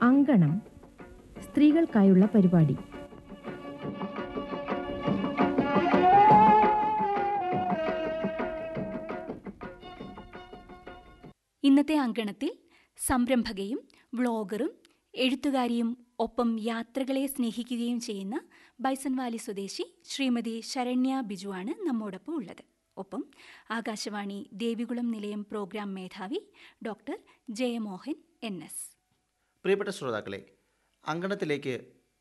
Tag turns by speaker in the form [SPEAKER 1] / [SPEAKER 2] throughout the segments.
[SPEAKER 1] അങ്കണം സ്ത്രീകൾക്കായുള്ള പരിപാടി
[SPEAKER 2] ഇന്നത്തെ അങ്കണത്തിൽ സംരംഭകയും വ്ളോഗറും എഴുത്തുകാരിയും ഒപ്പം യാത്രകളെ സ്നേഹിക്കുകയും ചെയ്യുന്ന ബൈസൺവാലി സ്വദേശി ശ്രീമതി ശരണ്യ ബിജുവാണ് നമ്മോടൊപ്പം ഉള്ളത് ഒപ്പം ആകാശവാണി ദേവികുളം നിലയം പ്രോഗ്രാം മേധാവി ഡോക്ടർ ജയമോഹൻ എൻ എസ്
[SPEAKER 3] പ്രിയപ്പെട്ട ശ്രോതാക്കളെ അങ്കണത്തിലേക്ക്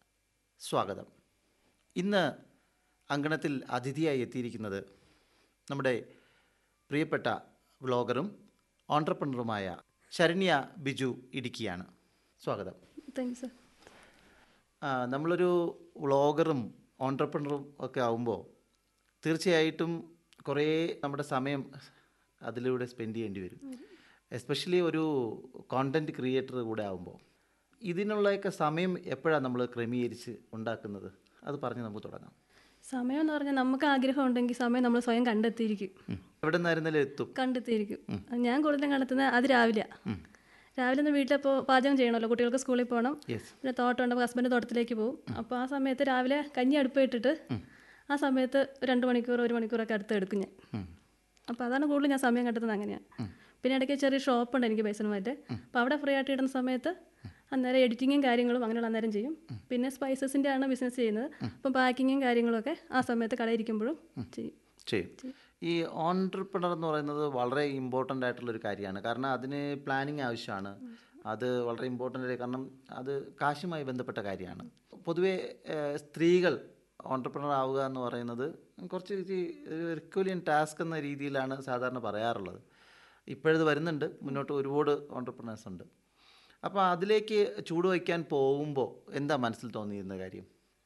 [SPEAKER 3] സ്വാഗതം ഇന്ന് അങ്കണത്തിൽ അതിഥിയായി എത്തിയിരിക്കുന്നത് നമ്മുടെ പ്രിയപ്പെട്ട വ്ളോഗറും ഓൺട്രപ്രണറുമായ ശരണ്യ ബിജു ഇടുക്കിയാണ് സ്വാഗതം
[SPEAKER 4] താങ്ക് യു സർ
[SPEAKER 3] ആ, നമ്മളൊരു വ്ളോഗറും ഓൺട്രപ്രണറും ഒക്കെ ആവുമ്പോൾ തീർച്ചയായിട്ടും കുറേ നമ്മുടെ സമയം അതിലൂടെ സ്പെൻഡ് ചെയ്യേണ്ടി വരും എസ്പെഷ്യലി ഒരു കോണ്ടൻറ്റ് ക്രിയേറ്റർ കൂടെ ആവുമ്പോൾ ഇതിനുള്ളയൊക്കെ സമയം എപ്പോഴാണ് നമ്മൾ ക്രമീകരിച്ച് ഉണ്ടാക്കുന്നത് അത് പറഞ്ഞ് നമുക്ക് തുടങ്ങാം
[SPEAKER 4] സമയം എന്ന് പറഞ്ഞാൽ നമുക്ക് ആഗ്രഹം ഉണ്ടെങ്കിൽ സമയം നമ്മൾ സ്വയം കണ്ടെത്തിയിരിക്കും
[SPEAKER 3] എവിടെ നിന്നായിരുന്നാലും എത്തും
[SPEAKER 4] കണ്ടെത്തിയിരിക്കും ഞാൻ കൂടുതലും കണ്ടെത്തുന്നത് അത് രാവിലെയാണ് രാവിലെ ഒന്ന് വീട്ടിലപ്പോൾ പാചകം ചെയ്യണമല്ലോ കുട്ടികൾക്ക് സ്കൂളിൽ പോകണം
[SPEAKER 3] യെസ്
[SPEAKER 4] പിന്നെ തോട്ടം ഉണ്ട് ഹസ്ബൻഡ് തോട്ടത്തിലേക്ക് പോകും അപ്പോൾ ആ സമയത്ത് രാവിലെ കഞ്ഞി അടുപ്പ് ഇട്ടിട്ട് ആ സമയത്ത് രണ്ട് മണിക്കൂർ ഒരു മണിക്കൂറൊക്കെ അടുത്ത് എടുക്കും ഞാൻ അപ്പോൾ അതാണ് കൂടുതൽ ഞാൻ സമയം കണ്ടെത്തുന്നത് അങ്ങനെയാണ് പിന്നെ ഇടയ്ക്ക് ചെറിയ ഷോപ്പുണ്ട് എനിക്ക് പൈസനുമായിട്ട് അപ്പോൾ അവിടെ ഫ്രീ ആയിട്ട് ഇടുന്ന സമയത്ത് അന്നേരം എഡിറ്റിങ്ങും കാര്യങ്ങളും അങ്ങനെയുള്ള അന്നേരം ചെയ്യും പിന്നെ സ്പൈസസിൻ്റെ ആണ് ബിസിനസ് ചെയ്യുന്നത് അപ്പം പാക്കിങ്ങും കാര്യങ്ങളൊക്കെ ആ സമയത്ത് കടയിരിക്കുമ്പോഴും ചെയ്യും
[SPEAKER 3] ചെയ്യും ഈ ഓൺട്രപ്രണർ എന്ന് പറയുന്നത് വളരെ ഇമ്പോർട്ടൻ്റ് ആയിട്ടുള്ളൊരു കാര്യമാണ് കാരണം അതിന് പ്ലാനിങ് ആവശ്യമാണ് അത് വളരെ ഇമ്പോർട്ടൻ്റ് കാരണം അത് കാശുമായി ബന്ധപ്പെട്ട കാര്യമാണ് പൊതുവേ ഏഹ്, സ്ത്രീകൾ ഓൺട്രപ്രണർ ആവുക എന്ന് പറയുന്നത് കുറച്ച് റിക്വലിയൻ ടാസ്ക് എന്ന രീതിയിലാണ് സാധാരണ പറയാറുള്ളത് ഇപ്പോഴത് വരുന്നുണ്ട് മുന്നോട്ട് ഒരുപാട് ഓൺട്രപ്രണേഴ്സ് ഉണ്ട് അപ്പോൾ അതിലേക്ക് ചൂടുവയ്ക്കാൻ പോകുമ്പോൾ എന്താ മനസ്സിൽ തോന്നിയിരുന്ന കാര്യം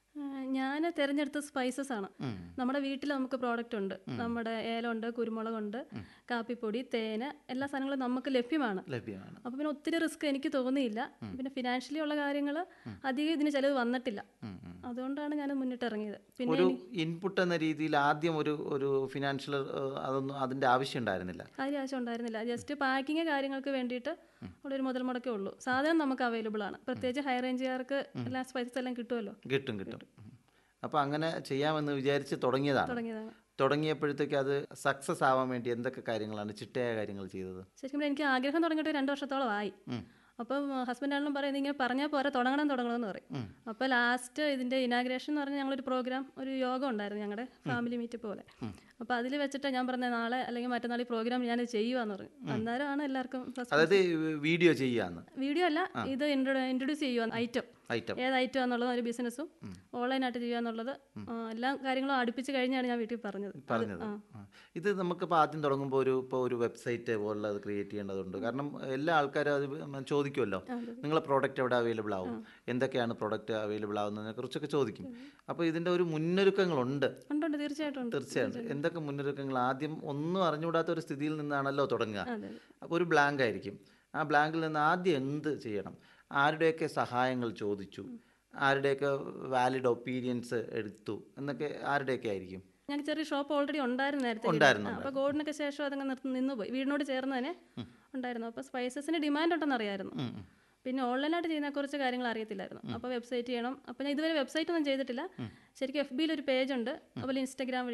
[SPEAKER 4] ഞാൻ തിരഞ്ഞെടുത്ത സ്പൈസസ് ആണ് നമ്മുടെ വീട്ടിൽ നമുക്ക് പ്രോഡക്റ്റ് ഉണ്ട് നമ്മുടെ ഏലമുണ്ട് കുരുമുളകുണ്ട് കാപ്പിപ്പൊടി തേന് എല്ലാ സാധനങ്ങളും നമുക്ക് ലഭ്യമാണ്
[SPEAKER 3] ലഭ്യമാണ്
[SPEAKER 4] അപ്പോൾ പിന്നെ ഒത്തിരി റിസ്ക് എനിക്ക് തോന്നിയില്ല പിന്നെ ഫിനാൻഷ്യലി ഉള്ള കാര്യങ്ങൾ അധികം ഇതിന് ചിലവ് വന്നിട്ടില്ല അതുകൊണ്ടാണ് ഞാൻ മുന്നിട്ട് ഇറങ്ങിയത് പിന്നെ
[SPEAKER 3] ഒരു ഇൻപുട്ട് എന്ന രീതിയിൽ ആദ്യം ഒരു ഒരു ഫിനാൻഷ്യൽ അതൊന്നും അതിൻ്റെ ആവശ്യം ഉണ്ടായിരുന്നില്ല
[SPEAKER 4] കാര്യം ആവശ്യം ഉണ്ടായിരുന്നില്ല ജസ്റ്റ് പാക്കിങ് കാര്യങ്ങൾക്ക് വേണ്ടിയിട്ട് ഉള്ളൊരു മുതൽ മുടക്കേ ഉള്ളൂ സാധനം നമുക്ക് അവൈലബിൾ ആണ് പ്രത്യേകിച്ച് ഹൈ റേഞ്ചുകാർക്ക് എല്ലാ സ്പൈസസ് എല്ലാം കിട്ടുമല്ലോ
[SPEAKER 3] കിട്ടും കിട്ടും അപ്പോൾ അങ്ങനെ ചെയ്യാമെന്ന് വിചാരിച്ച് തുടങ്ങിയതാണ്
[SPEAKER 4] തുടങ്ങിയതാണ്
[SPEAKER 3] തുടങ്ങിയപ്പോഴത്തേക്ക് അത് സക്സസ് ആവാൻ വേണ്ടി എന്തൊക്കെ കാര്യങ്ങളാണ് ചിട്ടയായ കാര്യങ്ങൾ ചെയ്തത്
[SPEAKER 4] ശരിക്കും പറഞ്ഞാൽ എനിക്ക് ആഗ്രഹം തുടങ്ങിയിട്ട് രണ്ട് വർഷത്തോളമായി അപ്പം ഹസ്ബൻഡ് ആണെങ്കിലും പറയുന്നത് ഇങ്ങനെ പറഞ്ഞാൽ പോരാ തുടങ്ങണം തുടങ്ങണം എന്ന് പറയും അപ്പോൾ ലാസ്റ്റ് ഇതിൻ്റെ ഇനാഗ്രേഷൻ എന്ന് പറഞ്ഞാൽ ഞങ്ങളൊരു പ്രോഗ്രാം ഒരു യോഗം ഉണ്ടായിരുന്നു ഞങ്ങളുടെ ഫാമിലി മീറ്റ് പോലെ അപ്പോൾ അതിൽ വെച്ചിട്ട് ഞാൻ പറഞ്ഞ നാളെ അല്ലെങ്കിൽ മറ്റന്നാൾ ഈ പ്രോഗ്രാം ഞാൻ ചെയ്യുവാന്ന് പറഞ്ഞു അന്നേരമാണ് എല്ലാവർക്കും first
[SPEAKER 3] അതായത് വീഡിയോ ചെയ്യാന്ന്
[SPEAKER 4] വീഡിയോ അല്ല ഇത് ഇൻട്രൊഡ്യൂസ് ചെയ്യുക ഐറ്റം
[SPEAKER 3] ഐറ്റം
[SPEAKER 4] ഏത് ഐറ്റം എന്നുള്ളത് ഒരു ബിസിനസ്സും ഓൺലൈനായിട്ട് ചെയ്യുക എന്നുള്ളത് ആ, എല്ലാ കാര്യങ്ങളും അടുപ്പിച്ച് കഴിഞ്ഞാണ് ഞാൻ വീട്ടിൽ പറഞ്ഞത്
[SPEAKER 3] പറഞ്ഞത് ആ. ഇത് നമുക്കിപ്പോൾ ആദ്യം തുടങ്ങുമ്പോൾ ഒരു ഇപ്പോൾ ഒരു വെബ്സൈറ്റ് പോലുള്ളത് ക്രിയേറ്റ് ചെയ്യേണ്ടതുണ്ട് കാരണം എല്ലാ ആൾക്കാരും അത് ചോദിക്കുമല്ലോ നിങ്ങളെ പ്രോഡക്റ്റ് എവിടെ അവൈലബിൾ ആവും എന്തൊക്കെയാണ് പ്രോഡക്റ്റ് അവൈലബിൾ ആവുന്നതിനെ കുറിച്ചൊക്കെ ചോദിക്കും അപ്പോൾ ഇതിൻ്റെ ഒരു മുന്നൊരുക്കങ്ങളുണ്ട്
[SPEAKER 4] ഉണ്ടുണ്ട് തീർച്ചയായിട്ടും ഉണ്ട്
[SPEAKER 3] തീർച്ചയായിട്ടും എന്തൊക്കെ മുന്നൊരുക്കങ്ങൾ ആദ്യം ഒന്നും അറിഞ്ഞുകൂടാത്ത ഒരു സ്ഥിതിയിൽ നിന്നാണല്ലോ തുടങ്ങുക
[SPEAKER 4] അതെ
[SPEAKER 3] അപ്പോൾ ഒരു ബ്ലാങ്ക് ആയിരിക്കും ആ ബ്ലാങ്കിൽ നിന്ന് ആദ്യം എന്ത് ചെയ്യണം ആരുടെയൊക്കെ സഹായങ്ങൾ ചോദിച്ചു ആരുടെയൊക്കെ വാലിഡ് ഒപ്പീനിയൻസ് എടുത്തു എന്നൊക്കെ ആരുടെയൊക്കെ ആയിരിക്കും
[SPEAKER 4] ഞങ്ങൾക്ക് ചെറിയ ഷോപ്പ് ഓൾറെഡി ഉണ്ടായിരുന്നു നേരത്തെ
[SPEAKER 3] ഉണ്ടായിരുന്നു,
[SPEAKER 4] അപ്പോൾ ഗോൾഡിനൊക്കെ ശേഷം അതങ്ങ് നിർത്തി നിന്ന് പോയി വീടിനോട് ചേർന്ന് തന്നെ ഉണ്ടായിരുന്നു അപ്പോൾ സ്പൈസസിന് ഡിമാൻഡ് ഉണ്ടെന്ന് അറിയായിരുന്നു പിന്നെ ഓൺലൈനായിട്ട് ചെയ്യുന്ന കുറച്ച് കാര്യങ്ങൾ അറിയത്തില്ലായിരുന്നു അപ്പോൾ വെബ്സൈറ്റ് ചെയ്യണം അപ്പോൾ ഞാൻ ഇതുവരെ വെബ്സൈറ്റ് ഒന്നും ചെയ്തിട്ടില്ല ശരിക്കും എഫ് ബിയിൽ ഒരു പേജ് ഉണ്ട് അതുപോലെ ഇൻസ്റ്റാഗ്രാം